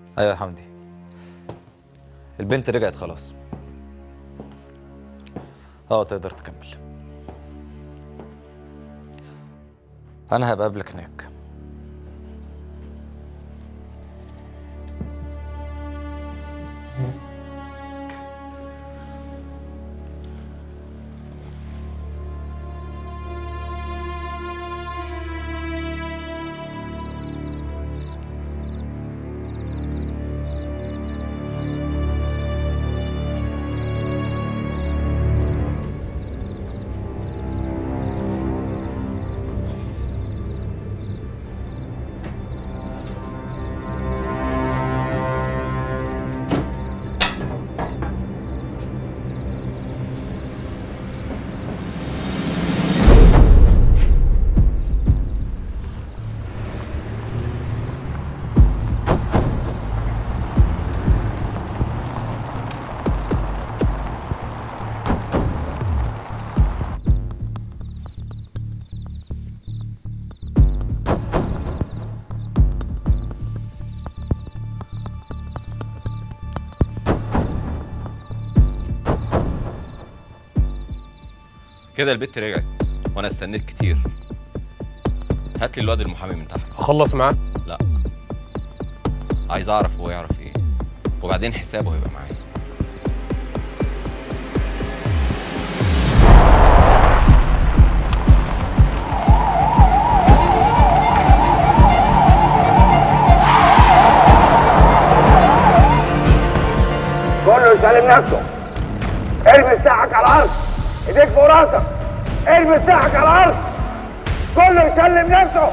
ايوه يا حمدي البنت رجعت خلاص اه تقدر تكمل انا هبقى قبلك هناك كده البت رجعت وانا استنيت كتير هات لي الواد المحامي من تحت اخلص معاه لا عايز اعرف هو يعرف ايه وبعدين حسابه هيبقى معايا كله يسلم نفسه ارمي سلاحك على الارض ايديك فوق راسك ارمي سلاحك على الارض كله يسلم نفسه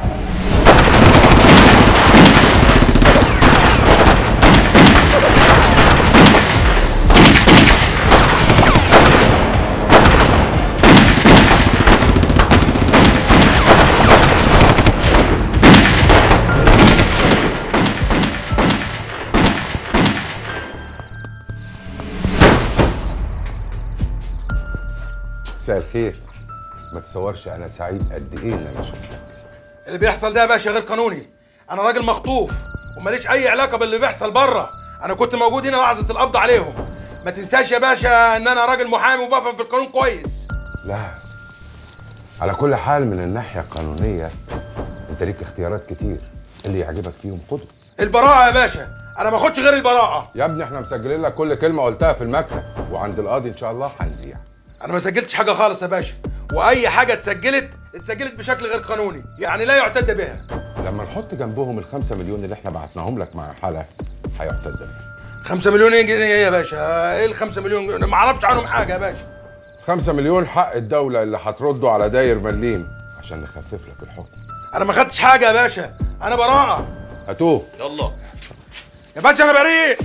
مساء الخير ما تصورش انا سعيد قد ايه ان انا شفتك اللي بيحصل ده يا باشا غير قانوني انا راجل مخطوف وماليش اي علاقه باللي بيحصل بره انا كنت موجود هنا لحظه القبض عليهم ما تنساش يا باشا ان انا راجل محامي وبفهم في القانون كويس لا على كل حال من الناحيه القانونيه انت ليك اختيارات كتير اللي يعجبك فيهم خده البراءه يا باشا انا ما اخدش غير البراءه يا ابني احنا مسجلين لك كل كلمه قلتها في المكتب وعند القاضي ان شاء الله هنذيع انا ما سجلتش حاجه خالص يا باشا واي حاجه اتسجلت اتسجلت بشكل غير قانوني يعني لا يعتد بها لما نحط جنبهم الخمسة مليون اللي احنا بعتناهم لك مع حالة هيعتد بيها 5 مليون جنيه ايه يا باشا ايه ال 5 مليون جنيه ما اعرفش عنهم حاجه يا باشا 5 مليون حق الدولة اللي هترده على داير مليم عشان نخفف لك الحكم انا ما خدتش حاجه يا باشا انا براءه هاتوه يلا يا باشا انا بريء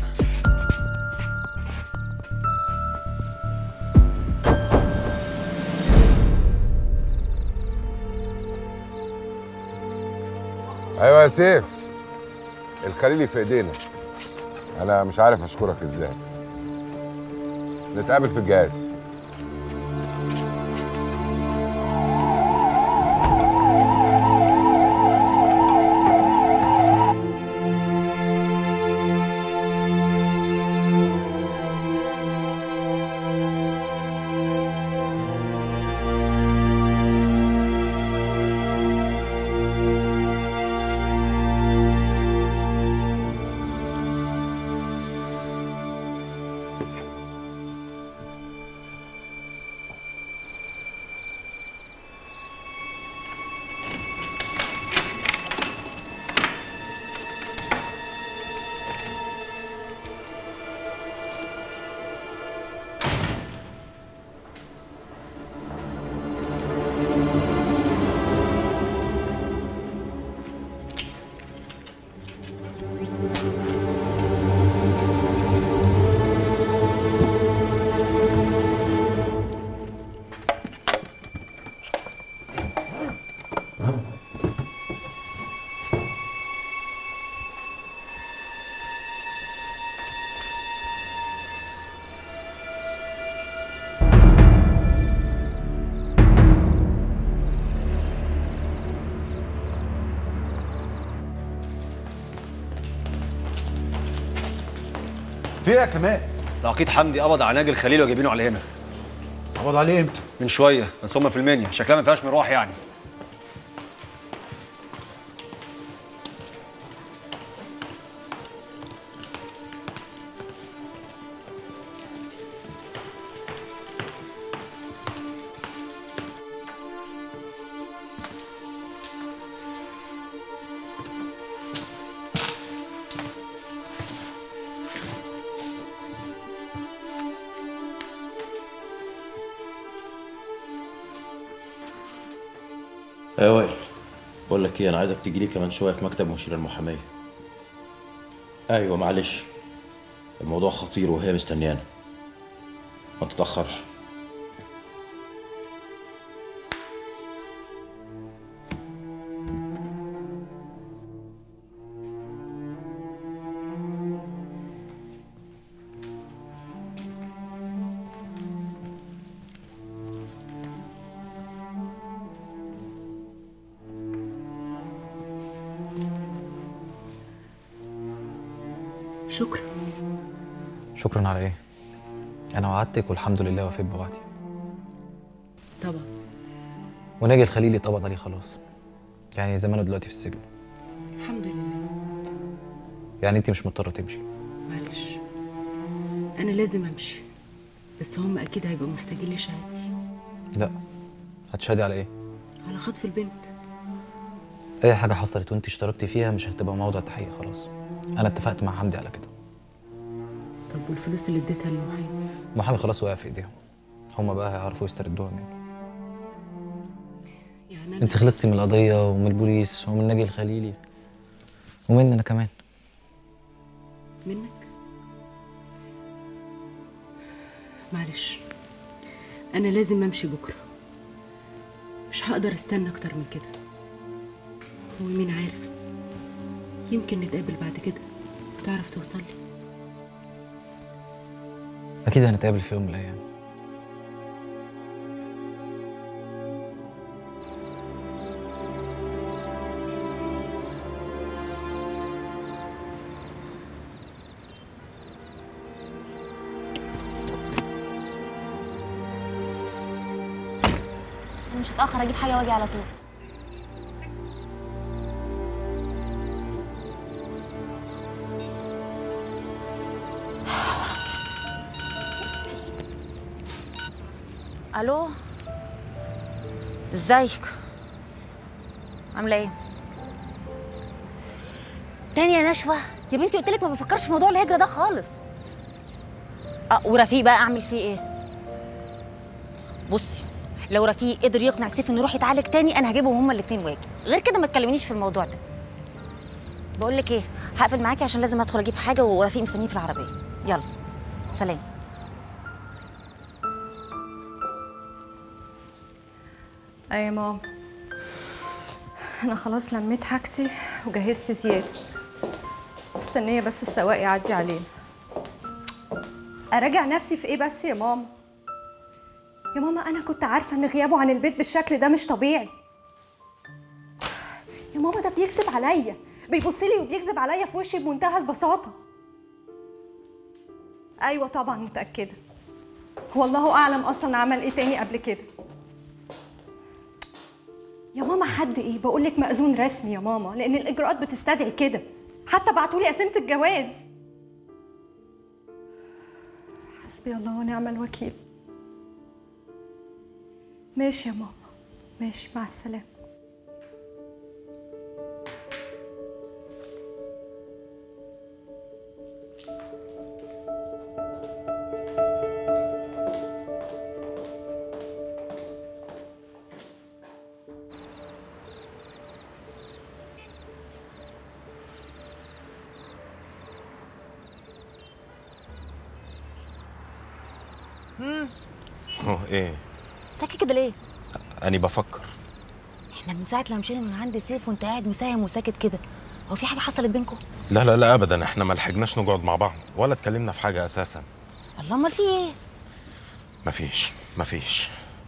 ايوه يا سيف الخليلي في ايدينا انا مش عارف اشكرك ازاي نتقابل في الجهاز في ايه يا كمان العقيد حمدي قبض على ناجي الخليل وجايبينه على هنا قبض عليه امتى من شويه بس هم في المنيا شكلها ما فيهاش مروح يعني يا وائل بقول لك ايه انا عايزك تيجي لي كمان شويه في مكتب مشير المحاميه ايوه معلش الموضوع خطير وهي مستنيانا ما تتاخرش شكرا شكرا على ايه انا وعدتك والحمد لله وفيت بوعدي طبعا وناجي الخليلي اتقبض عليه خلاص يعني زمانه دلوقتي في السجن الحمد لله يعني انت مش مضطره تمشي معلش انا لازم امشي بس هم اكيد هيبقوا محتاجين لي شهادتي لا هتشهدي على ايه على خطف البنت اي حاجه حصلت وانت اشتركتي فيها مش هتبقى موضوع تحقيق خلاص انا اتفقت مع حمدي على كده طب والفلوس اللي اديتها للمحامي المحامي خلاص وقع في ايديهم هما بقى هيعرفوا يستردوها منه يعني انا انت خلصتي من القضيه ومن البوليس ومن ناجي الخليلي ومني انا كمان منك معلش انا لازم امشي بكره مش هقدر استنى اكتر من كده ومين عارف يمكن نتقابل بعد كده وتعرف توصل لي اكيد هنتقابل في يوم من الايام مش هتأخر اجيب حاجة واجي على طول الو ازيك عامله ايه تاني يا نشوى يا بنتي قلت لك ما بفكرش في موضوع الهجره ده خالص اه ورفيق بقى اعمل فيه ايه بصي لو رفيق قدر يقنع سيف انه يروح يتعالج تاني انا هجيبهم هما الاثنين واجي غير كده ما تكلمنيش في الموضوع ده بقول لك ايه هقفل معاكي عشان لازم ادخل اجيب حاجه ورفيق مستنيني في العربيه يلا سلام اي ماما انا خلاص لميت حاجتي وجهزت زياد مستنيه بس السواق يعدي علينا اراجع نفسي في ايه بس يا ماما يا ماما انا كنت عارفه ان غيابه عن البيت بالشكل ده مش طبيعي يا ماما ده بيكذب عليا بيبص لي وبيكذب عليا في وشي بمنتهى البساطه ايوه طبعا متاكده والله اعلم اصلا عمل ايه تاني قبل كده يا ماما حد ايه بقول لك مأذون رسمي يا ماما لان الاجراءات بتستدعي كده حتى بعتوا لي قسيمه الجواز حسبي الله ونعم الوكيل ماشي يا ماما ماشي مع السلامه هو ايه ساكت كده ليه اني بفكر احنا من ساعه لما مشينا من عند سيف وانت قاعد مساهم وساكت كده هو في حاجه حصلت بينكم لا لا لا ابدا احنا ما لحقناش نقعد مع بعض ولا اتكلمنا في حاجه اساسا الله امال في ايه مفيش مفيش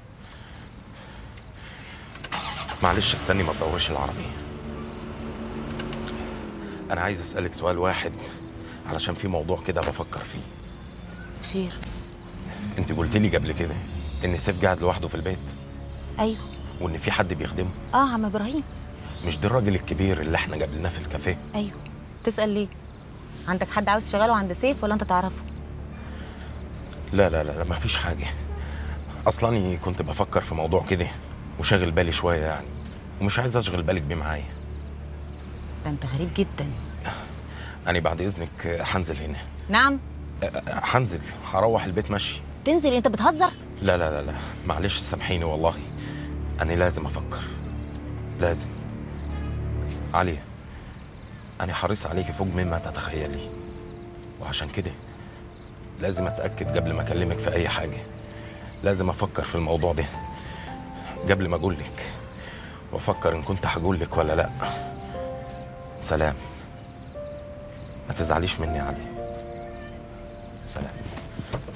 معلش استني ما تدورش العربية أنا عايز أسألك سؤال واحد علشان في موضوع كده بفكر فيه خير انت قلت لي قبل كده ان سيف قاعد لوحده في البيت ايوه وان في حد بيخدمه اه عم ابراهيم مش ده الراجل الكبير اللي احنا قابلناه في الكافيه ايوه تسال ليه عندك حد عاوز تشغله عند سيف ولا انت تعرفه لا لا لا, لا مفيش حاجه اصلا كنت بفكر في موضوع كده وشاغل بالي شويه يعني ومش عايز اشغل بالك بيه معايا ده انت غريب جدا يعني بعد اذنك هنزل هنا نعم أ- أ- هنزل هروح البيت ماشي تنزل انت بتهزر لا لا لا لا معلش سامحيني والله انا لازم افكر لازم عليا انا حريص عليكي فوق مما تتخيلي وعشان كده لازم اتاكد قبل ما اكلمك في اي حاجه لازم افكر في الموضوع ده قبل ما اقول لك وافكر ان كنت هقول لك ولا لا سلام ما تزعليش مني يا علي سلام